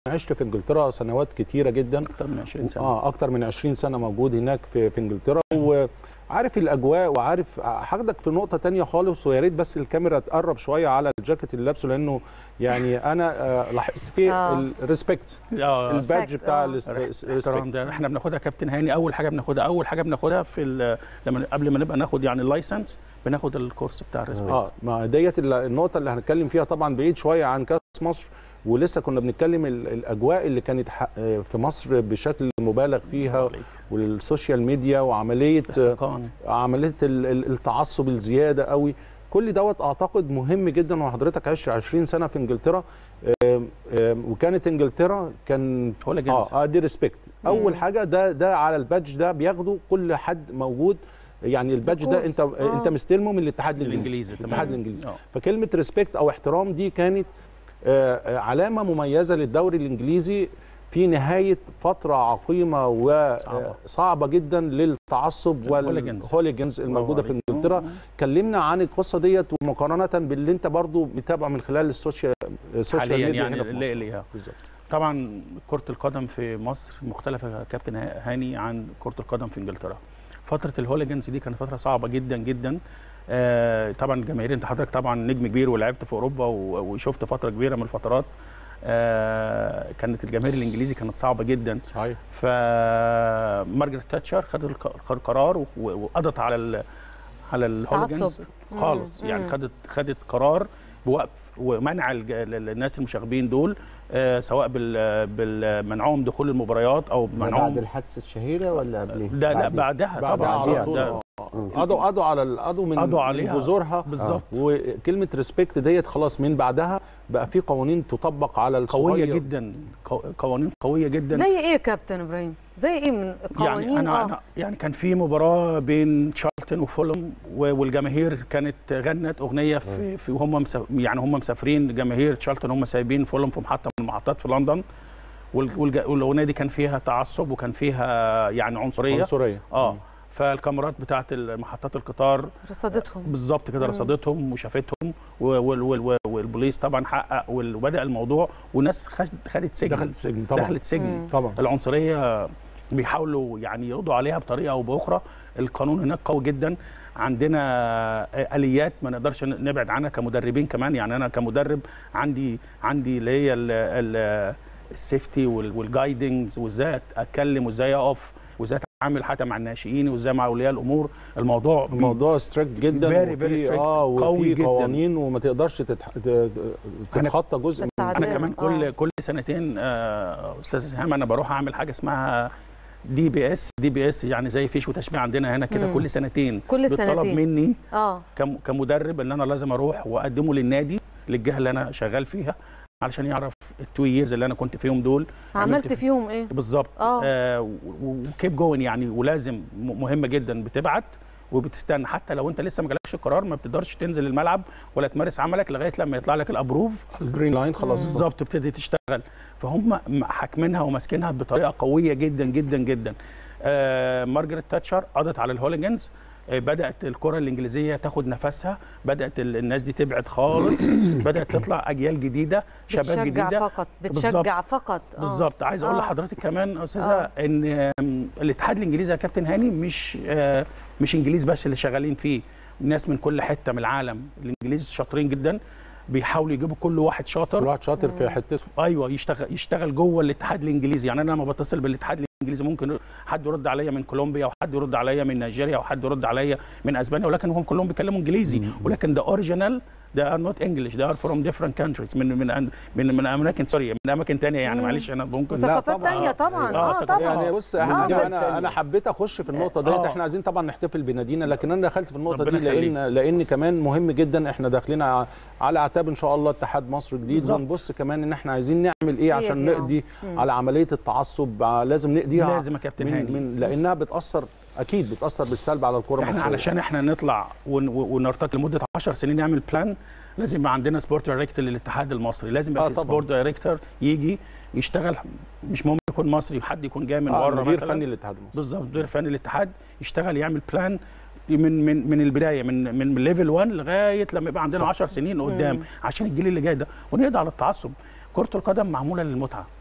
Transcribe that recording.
عشت في انجلترا سنوات كتيره جدا اكتر من 20 سنه اه اكتر من 20 سنه موجود هناك في في انجلترا وعارف الاجواء وعارف هاخدك في نقطه تانية خالص ويا ريت بس الكاميرا تقرب شويه على الجاكيت اللي لابسه لانه يعني انا آه لاحظت فيه آه. الريسبكت اه البادج بتاع آه. الريسبكت الاحترام ده احنا بناخدها كابتن هاني اول حاجه بناخدها اول حاجه بناخدها في ال- لما قبل ما نبقى ناخد يعني اللايسنس بناخد الكورس بتاع اه الريسبكت ما ديت ال- النقطه اللي هنتكلم فيها طبعا بعيد شويه عن كاس مصر ولسه كنا بنتكلم ال- الاجواء اللي كانت ح- آه، في مصر بشكل مبالغ فيها والسوشيال ميديا وعمليه آه، احتقان عمليه ال- ال- التعصب الزياده قوي كل دوت اعتقد مهم جدا وحضرتك عشت 20 سنه في انجلترا آم، آم، وكانت انجلترا كان هوليجانز اه اه دي ريسبكت اول حاجه ده ده على البادج ده بياخده كل حد موجود يعني البادج ده انت طقوس. آه. انت مستلمه من الاتحاد الانجليزي الانجليزي تمام الاتحاد الانجليزي آه. فكلمه ريسبكت او احترام دي كانت آه، آه، علامه مميزه للدوري الانجليزي في نهايه فتره عقيمه صعبة. وصعبه جدا للتعصب الهوليجانز. والهوليجانز الموجوده في عليك. انجلترا كلمنا عن القصه ديت ومقارنه باللي انت برضو متابعه من خلال السوشيال السوشيال حاليا ميديا يعني هنا في اللي مصر ليها بالظبط طبعا كرة القدم في مصر مختلفة يا كابتن هاني عن كرة القدم في انجلترا. فترة الهوليجنز دي كانت فترة صعبة جدا جدا. آه طبعا الجماهير انت حضرتك طبعا نجم كبير ولعبت في اوروبا و- وشفت فترة كبيرة من الفترات. آه كانت الجماهير الانجليزي كانت صعبة جدا صحيح فمارجريت تاتشر خدت الق- القرار و- وقضت على ال على الهوليجنز تعصب. خالص مم. يعني مم. خدت خدت قرار بوقف ومنع الج- ال- الناس المشاغبين دول آه، سواء بال بالمنعهم دخول المباريات او ده بعد منعهم الحادثه الشهيره ولا قبليه؟ ده لا بعديه. بعدها بعدها طبعا على ده- طول ده آه. قضوا قضوا على ال- قضوا من قضوا من عليها. جذورها بالظبط وكلمه ريسبكت ديت خلاص من بعدها بقى في قوانين تطبق على قويه الصغير. جدا قو- قوانين قويه جدا زي ايه يا كابتن ابراهيم زي ايه من القوانين يعني انا آه. انا يعني كان في مباراه بين تشارلتون وفولم و- والجماهير كانت غنت اغنيه في, في وهم مسا- يعني هم مسافرين جماهير تشارلتون هم سايبين فولم في محطه من المحطات في لندن وال- والج- والاغنيه دي كان فيها تعصب وكان فيها يعني عنصريه عنصريه اه فالكاميرات بتاعت محطات القطار رصدتهم بالظبط كده مم. رصدتهم وشافتهم و- وال- وال- والبوليس طبعا حقق وال- وبدا الموضوع وناس خدت خدت سجن دخلت السجن طبعا دخلت سجن مم. طبعا العنصريه بيحاولوا يعني يقضوا عليها بطريقه او باخرى القانون هناك قوي جدا عندنا اليات ما نقدرش نبعد عنها كمدربين كمان يعني انا كمدرب عندي عندي اللي هي ال- ال- السيفتي وال- والجايدنجز وازاي اتكلم وازاي اقف وازاي اتعامل حتى مع الناشئين وازاي مع اولياء الامور الموضوع بي- الموضوع ستريكت جدا Very, very وفي- strict. اه قوي وفي جداً. قوانين وما تقدرش تتح... ت- تتخطى جزء من التعديل. انا كمان كل آه. كل سنتين آه، استاذ اسهام انا بروح اعمل حاجه اسمها دي بي اس دي بي اس يعني زي فيش وتشبيه عندنا هنا كده مم. كل سنتين كل بيطلب سنتين. مني اه كم- كمدرب ان انا لازم اروح واقدمه للنادي للجهه اللي انا شغال فيها علشان يعرف التو ييرز اللي انا كنت فيهم دول عملت في- فيهم ايه بالظبط آه. آه وكيب جوين يعني ولازم م- مهمه جدا بتبعت وبتستنى حتى لو انت لسه ما جالكش القرار ما بتقدرش تنزل الملعب ولا تمارس عملك لغايه لما يطلع لك الابروف الجرين لاين خلاص بالظبط بتبتدي تشتغل فهم م- حاكمينها وماسكينها بطريقه قويه جدا جدا جدا آه مارجريت تاتشر قضت على الهوليجنز آه بدات الكره الانجليزيه تاخد نفسها بدات ال- الناس دي تبعد خالص بدات تطلع اجيال جديده شباب بتشجع جديده فقط بتشجع فقط آه. بالظبط عايز اقول آه. لحضرتك كمان يا استاذه آه. ان آم، الاتحاد الانجليزي يا كابتن هاني مش آه، مش انجليز بس اللي شغالين فيه ناس من كل حته من العالم الانجليز شاطرين جدا بيحاولوا يجيبوا كل واحد كل شاطر واحد شاطر في حتته ايوه يشتغل يشتغل جوه الاتحاد الانجليزي يعني انا لما بتصل بالاتحاد الانجليزي ممكن حد يرد عليا من كولومبيا وحد يرد عليا من نيجيريا وحد يرد عليا من اسبانيا ولكن هم كلهم بيتكلموا انجليزي ولكن ده اوريجينال ده ار نوت انجلش ده ار فروم ديفرنت كانتريز من من من من اماكن سوري من اماكن ثانيه يعني مم. معلش انا ممكن وثقافات طبعاً. تانية طبعا آه، اه ثقافات. طبعا يعني بص آه، احنا بس- انا انا حبيت اخش في النقطه ديت آه. احنا عايزين طبعا نحتفل بنادينا لكن انا دخلت في النقطه ربنا دي لان لان كمان مهم جدا احنا داخلين ع- على اعتاب ان شاء الله اتحاد مصر جديد بالظبط. ونبص كمان ان احنا عايزين نعمل ايه هي عشان دي، آه. نقضي مم. على عمليه التعصب ع- لازم نقضيها لازم يا كابتن من, هاني من لانها بتاثر اكيد بتاثر بالسلب على الكره احنا المصريه علشان احنا نطلع ون- ونرتقي لمده 10 سنين نعمل بلان لازم يبقى عندنا سبورت دايركتور للاتحاد المصري لازم يبقى آه في طبعاً. سبورت دايركتور يجي يشتغل مش مهم يكون مصري حد يكون جاي من آه، بره مدير مثلا فني للاتحاد المصري بالظبط مدير فني الاتحاد يشتغل يعمل بلان من من من البدايه من من ليفل 1 لغايه لما يبقى عندنا 10 سنين قدام عشان الجيل اللي جاي ده ونقضي على التعصب كره القدم معموله للمتعه